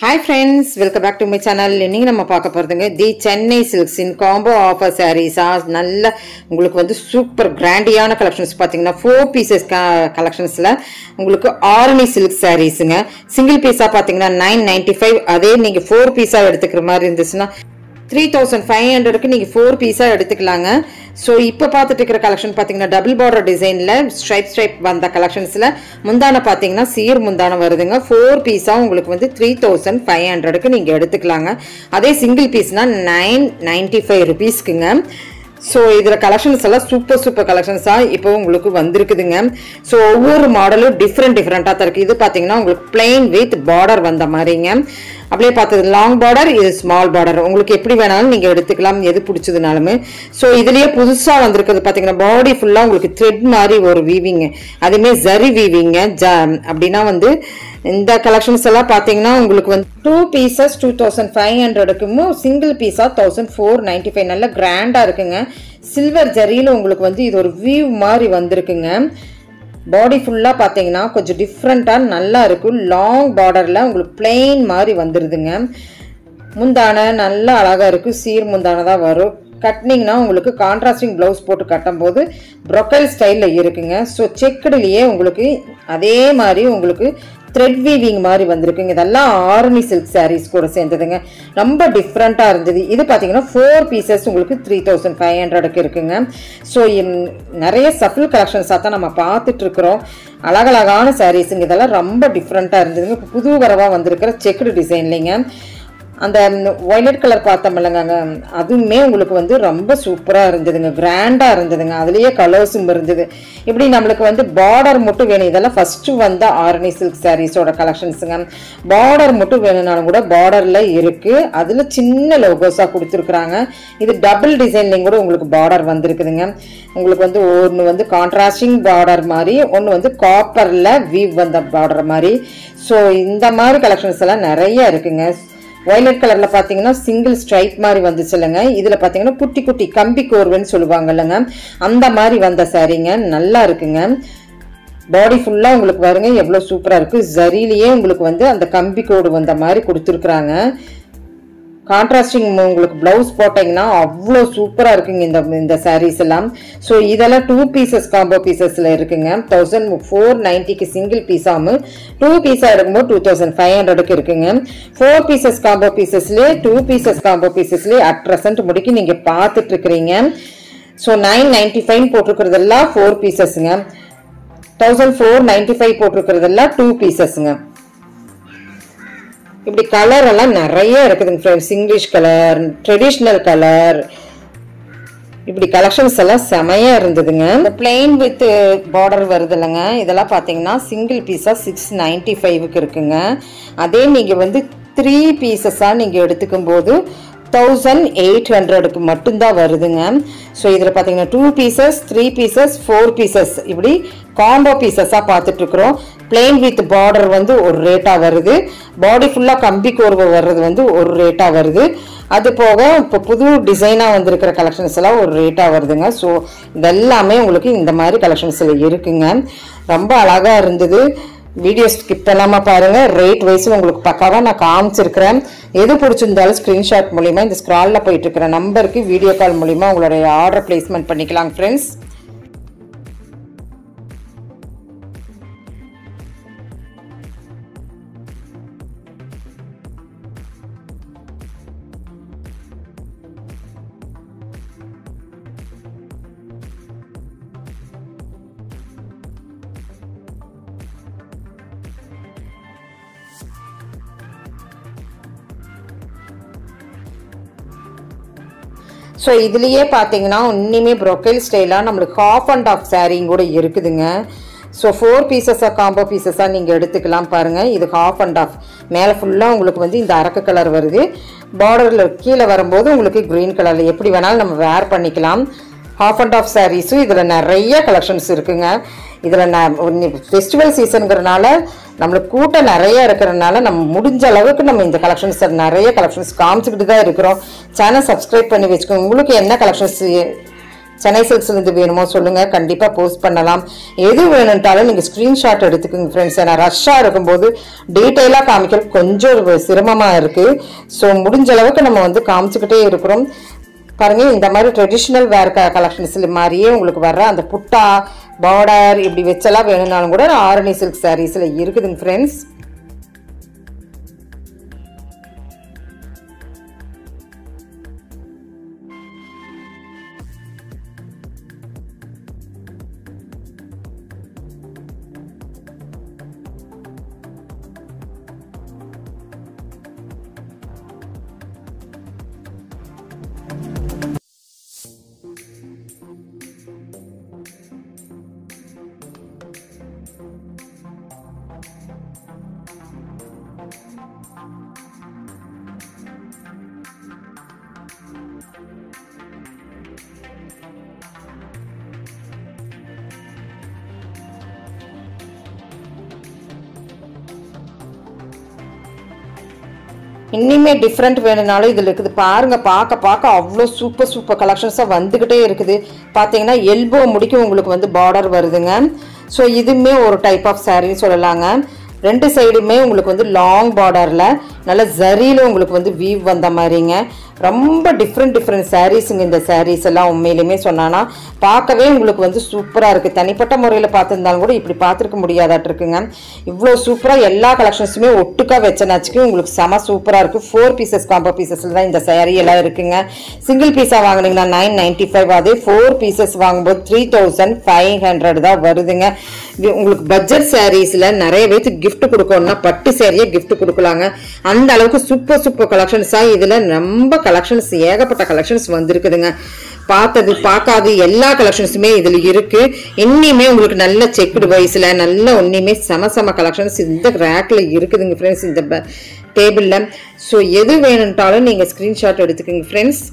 hi friends welcome back to my channel இன்னைக்கு நம்ம பார்க்க போகிறதுங்க தி சென்னை சில்க்ஸின் காம்போ ஆஃபர் சாரீஸா நல்ல உங்களுக்கு வந்து சூப்பர் கிராண்டியான கலெக்ஷன்ஸ் பார்த்தீங்கன்னா ஃபோர் பீசஸ் கலெக்ஷன்ஸில் உங்களுக்கு ஆரணி சில்க் சாரீஸுங்க சிங்கிள் பீஸாக பார்த்தீங்கன்னா நைன் நைன்டி ஃபைவ் அதே நீங்கள் ஃபோர் பீஸாக எடுத்துக்கிற மாதிரி இருந்துச்சுன்னா த்ரீ தௌசண்ட் ஃபைவ் ஹண்ட்ரடுக்கு நீங்கள் ஃபோர் பீஸாக எடுத்துக்கலாங்க ஸோ இப்போ பார்த்துட்டு இருக்கிற கலெக்ஷன் பார்த்தீங்கன்னா டபுள் பார்டர் டிசைனில் ஸ்ட்ரைப் ஸ்ட்ரைப் வந்த கலெக்ஷன்ஸில் முந்தான பார்த்தீங்கன்னா சீர் முந்தான வருதுங்க ஃபோர் பீஸாக உங்களுக்கு வந்து த்ரீ தௌசண்ட் ஃபைவ் ஹண்ட்ரடுக்கு நீங்கள் எடுத்துக்கலாங்க அதே சிங்கிள் பீஸ்னால் நைன் நைன்ட்டி ஃபைவ் ருபீஸ்க்குங்க ஸோ இதில் கலெக்ஷன்ஸ் எல்லாம் சூப்பர் சூப்பர் கலெக்ஷன்ஸாக இப்போ உங்களுக்கு வந்திருக்குதுங்க ஸோ ஒவ்வொரு மாடலும் டிஃப்ரெண்ட் டிஃப்ரெண்ட்டாக தான் இருக்குது இது பார்த்தீங்கன்னா உங்களுக்கு பிளெயின் வித் பார்டர் வந்த மாதிரிங்க அப்படியே பார்த்தது லாங் பார்டர் இது ஸ்மால் பார்டர் உங்களுக்கு எப்படி வேணாலும் நீங்கள் எடுத்துக்கலாம் எது பிடிச்சதுனாலுமே ஸோ இதுலேயே புதுசாக வந்திருக்கிறது பார்த்தீங்கன்னா பாடி ஃபுல்லாக உங்களுக்கு த்ரெட் மாதிரி ஒரு வீவிங்க அதுவுமே ஜரி வீவிங்க ஜ அப்படின்னா வந்து இந்த கலெக்ஷன்ஸ் எல்லாம் பார்த்தீங்கன்னா உங்களுக்கு வந்து two pieces two thousand five ஹண்ட்ரடுக்கும் சிங்கிள் பீஸாக தௌசண்ட் ஃபோர் நைன்டி ஃபைவ் நல்ல கிராண்டாக இருக்குங்க சில்வர் ஜரியில் உங்களுக்கு வந்து இது ஒரு வியூ மாதிரி வந்திருக்குங்க பாடி ஃபுல்லாக பார்த்தீங்கன்னா கொஞ்சம் டிஃப்ரெண்ட்டாக நல்லா இருக்கும் லாங் பார்டரில் உங்களுக்கு பிளெயின் மாதிரி வந்துடுதுங்க முந்தான நல்லா அழகாக இருக்கும் சீர் முந்தான தான் வரும் கட்டினீங்கன்னா உங்களுக்கு கான்ட்ராஸ்டிங் ப்ளவுஸ் போட்டு கட்டும்போது ப்ரொக்கல் ஸ்டைலில் இருக்குங்க ஸோ செக்குடுலேயே உங்களுக்கு அதே மாதிரி உங்களுக்கு த்ரெட் வீவிங் மாதிரி வந்திருக்குங்க இதெல்லாம் ஆரணி சில்க் சாரீஸ் கூட சேர்ந்ததுங்க ரொம்ப டிஃப்ரெண்ட்டாக இருந்தது இது பார்த்தீங்கன்னா ஃபோர் பீசஸ் உங்களுக்கு த்ரீ தௌசண்ட் ஃபைவ் ஹண்ட்ரடுக்கு இருக்குங்க ஸோ நிறைய சஃபில் கலெக்ஷன்ஸாக தான் நம்ம பார்த்துட்டு இருக்கிறோம் அழகழகான சாரீஸுங்க இதெல்லாம் ரொம்ப டிஃப்ரெண்ட்டாக இருந்ததுங்க இப்போ புது வரவாக வந்திருக்கிற செக்குடு டிசைன்லிங்க அந்த ஒய்லட் கலர் பார்த்தோம்லங்க அதுவுமே உங்களுக்கு வந்து ரொம்ப சூப்பராக இருந்ததுங்க கிராண்டாக இருந்ததுங்க அதுலேயே கலர்ஸும் இருந்தது இப்படி நம்மளுக்கு வந்து பார்டர் மட்டும் வேணும் இதெல்லாம் ஃபஸ்ட்டு வந்த ஆரணி சில்க் சாரீஸோட கலெக்ஷன்ஸுங்க பார்டர் மட்டும் வேணும்னாலும் கூட பார்டரில் இருக்குது அதில் சின்ன லோகோஸாக கொடுத்துருக்குறாங்க இது டபுள் டிசைன்லேயும் கூட உங்களுக்கு பார்டர் வந்திருக்குதுங்க உங்களுக்கு வந்து ஒன்று வந்து கான்ட்ராஸ்டிங் பார்டர் மாதிரி ஒன்று வந்து காப்பரில் வீவ் வந்த பார்டர் மாதிரி ஸோ இந்த மாதிரி கலெக்ஷன்ஸ் எல்லாம் நிறைய இருக்குங்க வயலட் கலர்ல பாத்தீங்கன்னா சிங்கிள் ஸ்ட்ரைப் மாதிரி வந்துச்சு இல்லைங்க இதுல பாத்தீங்கன்னா குட்டி குட்டி கம்பி கோர்வைன்னு சொல்லுவாங்க இல்லைங்க அந்த மாதிரி வந்த சாரீங்க நல்லா இருக்குங்க பாடி ஃபுல்லாக உங்களுக்கு பாருங்க எவ்வளோ சூப்பராக இருக்குது ஜரிலேயே உங்களுக்கு வந்து அந்த கம்பி கோடு வந்த மாதிரி கொடுத்துருக்குறாங்க கான்ட்ராஸ்டிங் உங்களுக்கு ப்ளவுஸ் போட்டிங்கன்னா அவ்வளோ சூப்பராக இருக்குங்க இந்த இந்த சாரீஸ் எல்லாம் ஸோ இதெல்லாம் டூ பீசஸ் காம்போ பீசஸில் இருக்குங்க தௌசண்ட் ஃபோர் நைன்ட்டிக்கு சிங்கிள் பீஸாமு டூ பீஸாக எடுக்கும்போது டூ தௌசண்ட் ஃபைவ் ஹண்ட்ரடுக்கு இருக்குங்க ஃபோர் பீசஸ் காம்போ பீசஸ்லேயே டூ பீசஸ் காம்போ பீசஸ்லேயே அட் ப்ரெசன்ட் முடிக்கி நீங்கள் பார்த்துட்டு இருக்கிறீங்க ஸோ நைன் நைன்ட்டி ஃபைவ் போட்டிருக்கிறதெல்லாம் ஃபோர் பீசஸ்ங்க தௌசண்ட் ஃபோர் நைன்ட்டி ஃபைவ் போட்டிருக்கிறதெல்லாம் டூ பீசஸ்ங்க இப்படி கலர் எல்லாம் நிறைய இருக்குதுங்க friends English colour traditional colour இப்படி கலெக்ஷன்ஸ் எல்லாம் செமையாக இருந்ததுங்க இந்த பிளெயின் வித் பார்டர் வருது இல்லைங்க இதெல்லாம் பார்த்தீங்கன்னா சிங்கிள் பீஸாக சிக்ஸ் நைன்ட்டி ஃபைவுக்கு இருக்குங்க அதே நீங்கள் வந்து த்ரீ பீசஸாக நீங்கள் எடுத்துக்கும் போது தௌசண்ட் எயிட் ஹண்ட்ரடுக்கு மட்டும்தான் வருதுங்க ஸோ இதில் பார்த்தீங்கன்னா two pieces three pieces four pieces இப்படி காம்போ பீசஸாக பார்த்துட்ருக்குறோம் பிளெயின் வித் பார்டர் வந்து ஒரு ரேட்டாக வருது பாடி ஃபுல்லாக கம்பி கோர்வை வர்றது வந்து ஒரு ரேட்டாக வருது அது போக இப்போ புது டிசைனாக வந்திருக்கிற கலெக்ஷன்ஸ் எல்லாம் ஒரு ரேட்டாக வருதுங்க ஸோ இதெல்லாமே உங்களுக்கு இந்த மாதிரி கலெக்ஷன்ஸில் இருக்குங்க ரொம்ப அழகாக இருந்தது வீடியோ ஸ்கிப் பண்ணாமல் பாருங்கள் ரேட் வைஸில் உங்களுக்கு பக்காவாக நான் காமிச்சிருக்கிறேன் எது பிடிச்சிருந்தாலும் ஸ்க்ரீன்ஷாட் மூலிமா இந்த ஸ்க்ராலில் போயிட்டு இருக்கிற நம்பருக்கு வீடியோ கால் மூலிமா உங்களுடைய ஆர்டர் பிளேஸ்மெண்ட் பண்ணிக்கலாம் ஃப்ரெண்ட்ஸ் ஸோ இதுலேயே பார்த்தீங்கன்னா இன்னுமே ப்ரொக்கைல் ஸ்டைலாக நம்மளுக்கு ஹாஃப் அண்ட் ஆஃப் சாரீங் கூட இருக்குதுங்க ஸோ ஃபோர் பீசஸாக காம்போ பீசஸாக நீங்கள் எடுத்துக்கலாம் பாருங்கள் இது ஹாஃப் அண்ட் ஆஃப் மேலே ஃபுல்லாக உங்களுக்கு வந்து இந்த அரக்கு கலர் வருது பார்டரில் கீழே வரும்போது உங்களுக்கு க்ரீன் கலரில் எப்படி வேணாலும் நம்ம வேர் பண்ணிக்கலாம் ஹாஃப் அண்ட் ஆஃப் சாரீஸும் இதில் நிறைய கலெக்ஷன்ஸ் இருக்குங்க இதில் நான் ஃபெஸ்டிவல் சீசனுங்கிறனால நம்மளுக்கு கூட்டம் நிறைய இருக்கிறனால நம்ம முடிஞ்ச அளவுக்கு நம்ம இந்த கலெக்ஷன்ஸ் நிறைய கலெக்ஷன்ஸ் காமிச்சிக்கிட்டு தான் இருக்கிறோம் சேனல் சப்ஸ்கிரைப் பண்ணி வச்சுக்கோங்க உங்களுக்கு என்ன கலெக்ஷன்ஸ் சென்னை சில்க்ஸ்ல இது வேணுமோ சொல்லுங்க கண்டிப்பா போஸ்ட் பண்ணலாம் எது வேணும்ட்டாலும் நீங்க ஸ்கிரீன்ஷாட் எடுத்துக்கோங்க ஃப்ரெண்ட்ஸ் ஏன்னா ரஷ்ஷா இருக்கும்போது டீட்டெயிலா காமிக்கிறது கொஞ்சம் ஒரு சிரமமா இருக்கு ஸோ முடிஞ்ச அளவுக்கு நம்ம வந்து காமிச்சுக்கிட்டே இருக்கிறோம் பாருங்க இந்த மாதிரி ட்ரெடிஷ்னல் வேர் கலெக்ஷன்ஸ் மாதிரியே உங்களுக்கு வர்ற அந்த புட்டா பார்டர் இப்படி வச்செல்லாம் வேணும்னாலும் கூட ஆரணி சில்க் சாரீஸ்ல இருக்குதுங்க ஃப்ரெண்ட்ஸ் இன்னுமே டிஃப்ரெண்ட் வேணும்னாலும் இதில் இருக்குது பாருங்க பார்க்க பார்க்க அவ்வளோ சூப்பர் சூப்பர் கலெக்ஷன்ஸாக வந்துக்கிட்டே இருக்குது பார்த்தீங்கன்னா எல்போ முடிக்கும் உங்களுக்கு வந்து பார்டர் வருதுங்க ஸோ இதுவுமே ஒரு டைப் ஆஃப் சாரின்னு சொல்லலாங்க ரெண்டு சைடுமே உங்களுக்கு வந்து லாங் பார்டரில் நல்ல ஜரியில் உங்களுக்கு வந்து வீவ் வந்த மாதிரிங்க ரொம்ப டிஃப்ரெண்ட் டிஃப்ரெண்ட் சாரீஸுங்க இந்த சாரீஸ் எல்லாம் உண்மையிலுமே சொன்னான்னா பார்க்கவே உங்களுக்கு வந்து சூப்பராக இருக்குது தனிப்பட்ட முறையில் பார்த்துருந்தாலும் கூட இப்படி பார்த்துருக்க முடியாதாட்டிருக்குங்க இவ்வளோ சூப்பராக எல்லா கலெக்ஷன்ஸுமே ஒட்டுக்கா வச்சனாச்சுக்கு உங்களுக்கு செம சூப்பராக இருக்குது ஃபோர் பீசஸ் காம்போ பீசஸில் தான் இந்த saree எல்லாம் இருக்குங்க சிங்கிள் பீஸாக வாங்குனீங்கன்னா நைன் நைன்ட்டி ஃபைவ் அதே ஃபோர் பீசஸ் வாங்கும்போது த்ரீ தௌசண்ட் ஃபைவ் ஹண்ட்ரட் தான் வருதுங்க இது உங்களுக்கு பட்ஜெட் சாரீஸில் நிறைய பேருக்கு gift கொடுக்கணும்னா பட்டு சேரீயே gift கொடுக்கலாங்க அந்த அளவுக்கு சூப்பர் சூப்பர் கலெக்ஷன்ஸாக இதில் ரொம்ப கலெக்ஷன்ஸ் ஏகப்பட்ட கலெக்ஷன்ஸ் வந்திருக்குதுங்க பார்த்தது பார்க்காது எல்லா கலெக்ஷன்ஸுமே இதில் இருக்கு இன்னியுமே உங்களுக்கு நல்ல செக்குடு வயசுல நல்ல ஒன்றுமே செம செம கலெக்ஷன்ஸ் இந்த ரேக்கில் இருக்குதுங்க ஃப்ரெண்ட்ஸ் இந்த டேபிளில் ஸோ எது வேணும்ட்டாலும் நீங்கள் ஸ்க்ரீன்ஷாட் எடுத்துக்கோங்க ஃப்ரெண்ட்ஸ்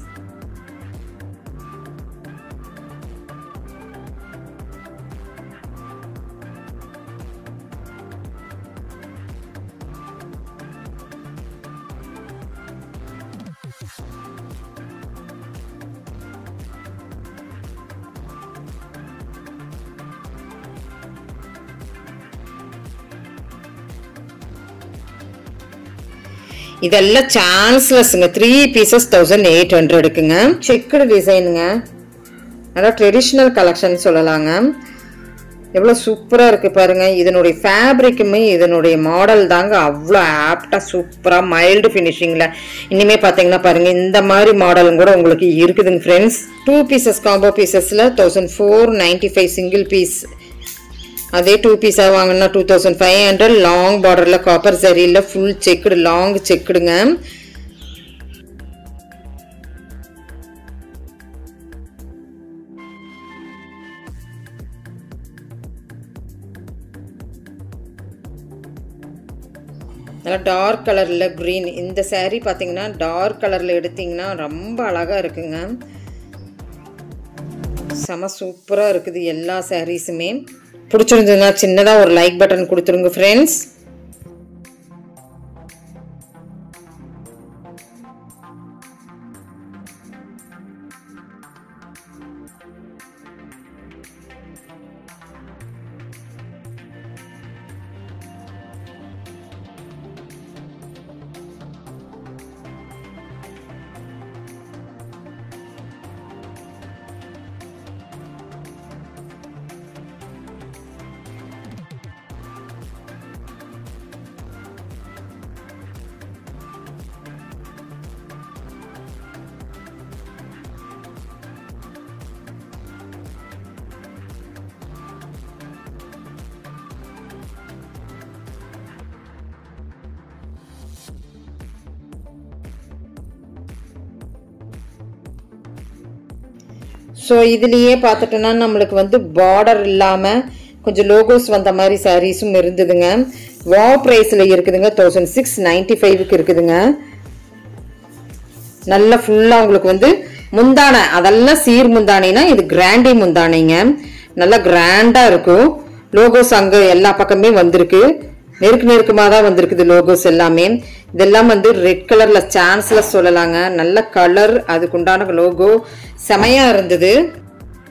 இதெல்லாம் சான்ஸ்லெஸ்ங்க த்ரீ பீசஸ் தௌசண்ட் எயிட் ஹண்ட்ரடுக்குங்க செக்குடு டிசைனுங்க நல்லா ட்ரெடிஷ்னல் கலெக்ஷன் சொல்லலாங்க எவ்வளோ சூப்பராக இருக்குது பாருங்க இதனுடைய ஃபேப்ரிக்குமே இதனுடைய மாடல் தாங்க அவ்வளோ ஆப்டாக சூப்பராக மைல்டு ஃபினிஷிங்கில் இனிமே பார்த்தீங்கன்னா பாருங்க இந்த மாதிரி மாடலும் கூட உங்களுக்கு இருக்குதுங்க ஃப்ரெண்ட்ஸ் டூ பீசஸ் காம்போ பீசஸில் thousand four ninety five single piece அதே டூ பீஸாக வாங்கினா two thousand five hundred long பார்டரில் காப்பர் சரியில் ஃபுல் செக்குடு லாங் செக்குடுங்க நல்லா டார்க் கலரில் க்ரீன் இந்த saree பார்த்தீங்கன்னா டார்க் கலரில் எடுத்தீங்கன்னா ரொம்ப அழகாக இருக்குங்க செம சூப்பராக இருக்குது எல்லா சாரீஸுமே பிடிச்சிருந்ததுன்னா சின்னதாக ஒரு லைக் பட்டன் கொடுத்துருங்க ஃப்ரெண்ட்ஸ் ஸோ இதுலேயே பார்த்துட்டோன்னா நம்மளுக்கு வந்து பார்டர் இல்லாமல் கொஞ்சம் லோகோஸ் வந்த மாதிரி சாரீஸும் இருந்ததுங்க வா ப்ரைஸில் இருக்குதுங்க தௌசண்ட் சிக்ஸ் நைன்டி ஃபைவுக்கு இருக்குதுங்க நல்லா ஃபுல்லாக உங்களுக்கு வந்து முந்தானை அதெல்லாம் சீர் முந்தானைனா இது கிராண்டி முந்தானைங்க நல்லா கிராண்டாக இருக்கும் லோகோஸ் அங்கே எல்லா பக்கமே வந்திருக்கு நெருக்கு நெருக்கமாக தான் வந்திருக்குது லோகோஸ் எல்லாமே இதெல்லாம் வந்து ரெட் கலரில் சான்ஸில் சொல்லலாங்க நல்ல கலர் அதுக்குண்டான லோகோ செமையாக இருந்தது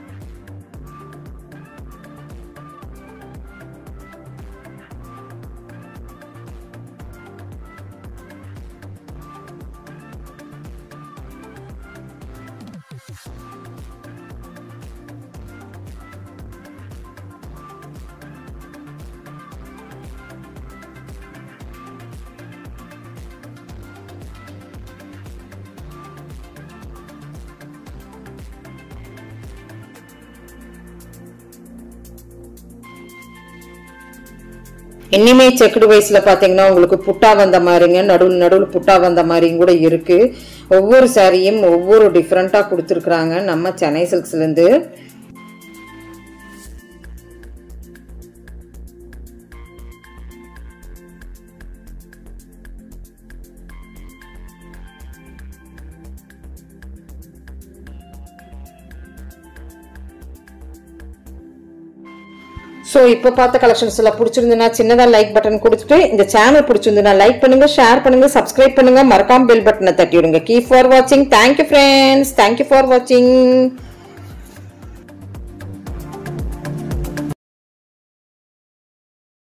இனிமே செக்குடு வயசுல பாத்தீங்கன்னா உங்களுக்கு புட்டா வந்த மாதிரிங்க நடுவில் நடுவில் புட்டா வந்த மாதிரியும் கூட இருக்கு ஒவ்வொரு சாரியும் ஒவ்வொரு டிஃப்ரெண்டா கொடுத்துருக்குறாங்க நம்ம சென்னை சில்க்ஸ்ல இருந்து ஸோ இப்போ பார்த்த கலெக்ஷன்ஸ் எல்லாம் பிடிச்சிருந்துன்னா சின்னதாக லைக் பட்டன் கொடுத்துட்டு இந்த சேனல் பிடிச்சிருந்துன்னா லைக் பண்ணுங்க ஷேர் பண்ணுங்க சப்ஸ்கிரைப் பண்ணுங்க மறக்காம பெல் பட்டனை தட்டி விடுங்க கீ ஃபார் வாட்சிங் தேங்க்யூ ஃப்ரெண்ட்ஸ் தேங்க்யூ ஃபார் வாட்சிங்